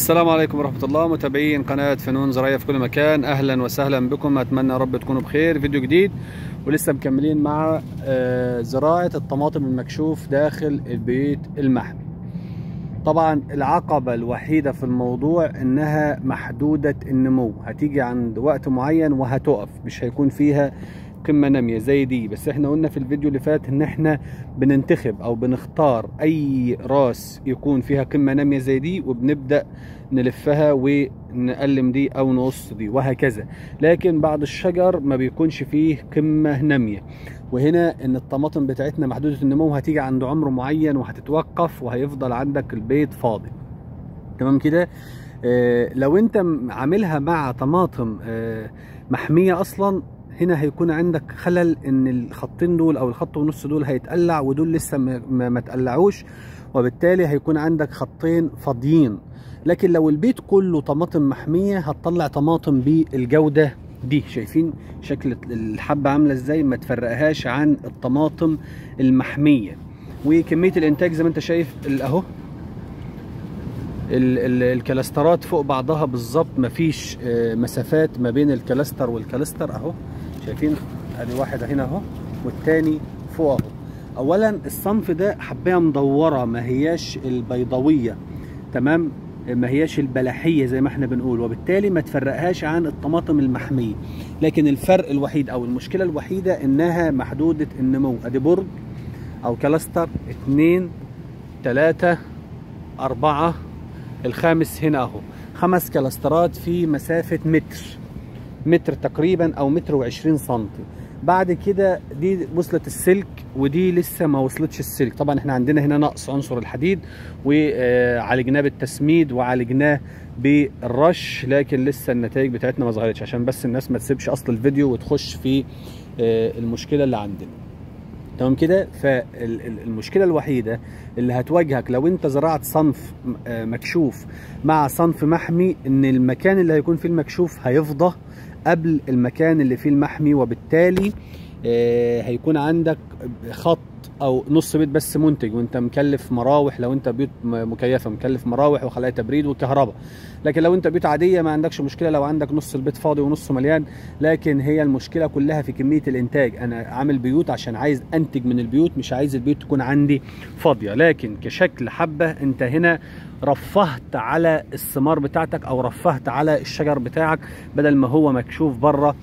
السلام عليكم ورحمة الله متابعين قناة فنون زراعية في كل مكان أهلا وسهلا بكم أتمنى يا رب تكونوا بخير فيديو جديد ولسه مكملين مع آه، زراعة الطماطم المكشوف داخل البيت المحمي طبعا العقبة الوحيدة في الموضوع إنها محدودة النمو هتيجي عند وقت معين وهتقف مش هيكون فيها قمة نامية زي دي بس احنا قلنا في الفيديو اللي فات ان احنا بننتخب او بنختار اي راس يكون فيها قمة نامية زي دي وبنبدأ نلفها ونقلم دي او نقص دي وهكذا لكن بعض الشجر ما بيكونش فيه قمة نامية وهنا ان الطماطم بتاعتنا محدودة النمو هتيجي عند عمر معين وهتتوقف وهيفضل عندك البيت فاضي تمام كده آه لو انت م- عاملها مع طماطم آه محمية اصلا هنا هيكون عندك خلل ان الخطين دول او الخط ونص دول هيتقلع ودول لسه ما, ما, ما تقلعوش وبالتالي هيكون عندك خطين فاضيين لكن لو البيت كله طماطم محمية هتطلع طماطم بالجودة دي شايفين شكل الحبة عاملة ازاي ما تفرقهاش عن الطماطم المحمية وكمية الانتاج زي ما انت شايف ال- اهو ال- ال- الكلاسترات فوق بعضها بالظبط مفيش آه، مسافات ما بين الكلاستر والكلاستر اهو شايفين ادي واحد هنا اهو والتاني فوق اهو اولا الصنف ده حبايه مدوره ما هياش البيضاويه تمام ما هياش البلحيه زي ما احنا بنقول وبالتالي ما تفرقهاش عن الطماطم المحميه لكن الفرق الوحيد او المشكله الوحيده انها محدوده النمو ادي برج او كلاستر اتنين تلاتة أربعة الخامس هنا أهو خمس كلاسترات في مسافة متر متر تقريبا أو متر وعشرين سنتي بعد كده دي وصلت السلك ودي لسه ما وصلتش السلك طبعا احنا عندنا هنا نقص عنصر الحديد وعالجناه بالتسميد وعالجناه بالرش لكن لسه النتائج بتاعتنا ما ظهرتش عشان بس الناس ما تسيبش اصل الفيديو وتخش في آه، المشكله اللي عندنا تمام كده فالمشكله الوحيده اللي هتواجهك لو انت زرعت صنف م- آه، مكشوف مع صنف محمي ان المكان اللي هيكون فيه المكشوف هيفضى قبل المكان اللي فيه المحمي وبالتالي آه، هيكون عندك خط او نص بيت بس منتج وانت مكلف مراوح لو انت بيوت م- مكيفه مكلف مراوح وخلايا تبريد وكهرباء لكن لو انت بيوت عاديه ما عندكش مشكله لو عندك نص البيت فاضي ونصه مليان لكن هي المشكله كلها في كميه الانتاج انا عامل بيوت عشان عايز انتج من البيوت مش عايز البيوت تكون عندي فاضيه لكن كشكل حبه انت هنا رفهت على الثمار بتاعتك او رفهت على الشجر بتاعك بدل ما هو مكشوف بره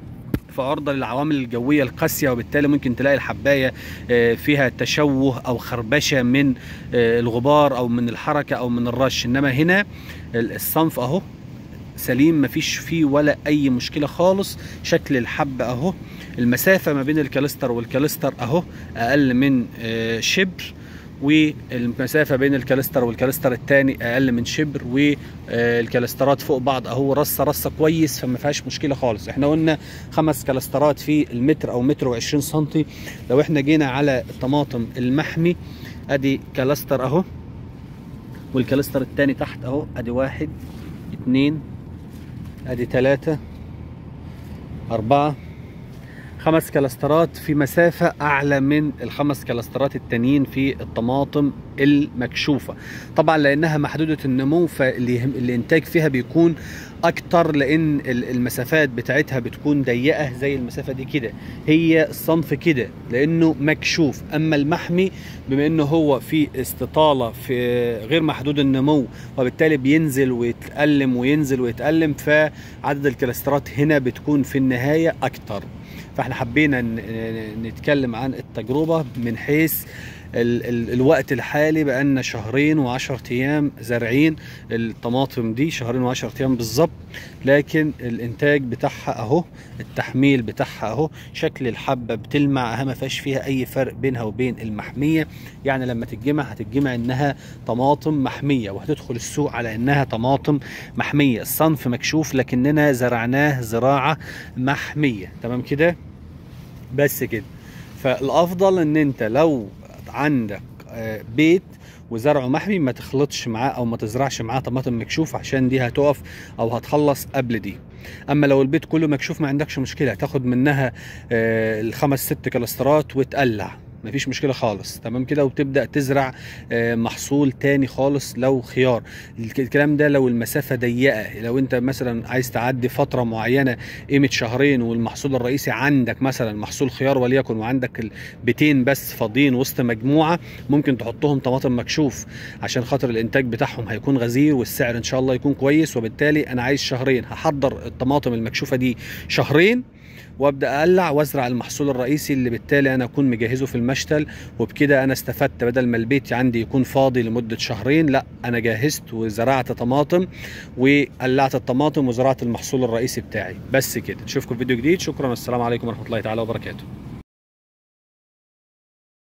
فعرضة للعوامل الجوية القاسية وبالتالي ممكن تلاقي الحباية آه، فيها تشوه أو خربشة من آه، الغبار أو من الحركة أو من الرش إنما هنا الصنف أهو سليم مفيش فيه ولا أي مشكلة خالص شكل الحب أهو المسافة ما بين الكالستر والكالستر أهو أقل من آه، شبر والمسافة بين الكالستر والكالستر الثاني أقل من شبر والكالسترات فوق بعض أهو رصة رصة كويس فما فيهاش مشكلة خالص احنا قلنا خمس كالسترات في المتر أو متر وعشرين سنتي لو احنا جينا على الطماطم المحمي أدي كالستر أهو والكالستر الثاني تحت أهو أدي واحد اتنين أدي تلاتة أربعة خمس كلاسترات في مسافة أعلى من الخمس كلاسترات التانيين في الطماطم المكشوفة طبعا لأنها محدودة النمو فالإنتاج فيها بيكون أكتر لأن ال- المسافات بتاعتها بتكون ضيقة زي المسافة دي كده هي الصنف كده لأنه مكشوف أما المحمي بما أنه هو في استطالة في غير محدود النمو وبالتالي بينزل ويتألم وينزل ويتألم فعدد الكلاسترات هنا بتكون في النهاية أكتر فاحنا حبينا ن- ن- نتكلم عن التجربة من حيث ال ال الوقت الحالي بقالنا شهرين وعشرة ايام زارعين الطماطم دي شهرين وعشرة ايام بالظبط لكن الانتاج بتاعها اهو التحميل بتاعها اهو شكل الحبة بتلمع اهي ما فيهاش فيها اي فرق بينها وبين المحمية يعني لما تتجمع هتتجمع انها طماطم محمية وهتدخل السوق على انها طماطم محمية الصنف مكشوف لكننا زرعناه زراعة محمية تمام كده بس كده فالافضل ان انت لو عندك آه، بيت وزرعه محمي ما تخلطش معاه او ما تزرعش معاه طماطم مكشوف عشان دي هتقف او هتخلص قبل دي اما لو البيت كله مكشوف ما عندكش مشكله تاخد منها آه، الخمس ست كلاسترات وتقلع مفيش مشكله خالص تمام كده وتبدا تزرع آه، محصول تاني خالص لو خيار الك- الكلام ده لو المسافه ضيقه لو انت مثلا عايز تعدي فتره معينه قيمه شهرين والمحصول الرئيسي عندك مثلا محصول خيار وليكن وعندك البيتين بس فاضيين وسط مجموعه ممكن تحطهم طماطم مكشوف عشان خاطر الانتاج بتاعهم هيكون غزير والسعر ان شاء الله يكون كويس وبالتالي انا عايز شهرين هحضر الطماطم المكشوفه دي شهرين وابدا اقلع وازرع المحصول الرئيسي اللي بالتالي انا اكون مجهزه في المشتل وبكده انا استفدت بدل ما البيت عندي يكون فاضي لمده شهرين لا انا جهزت وزرعت طماطم وقلعت الطماطم وزرعت المحصول الرئيسي بتاعي بس كده نشوفكم في فيديو جديد شكرا والسلام عليكم ورحمه الله تعالى وبركاته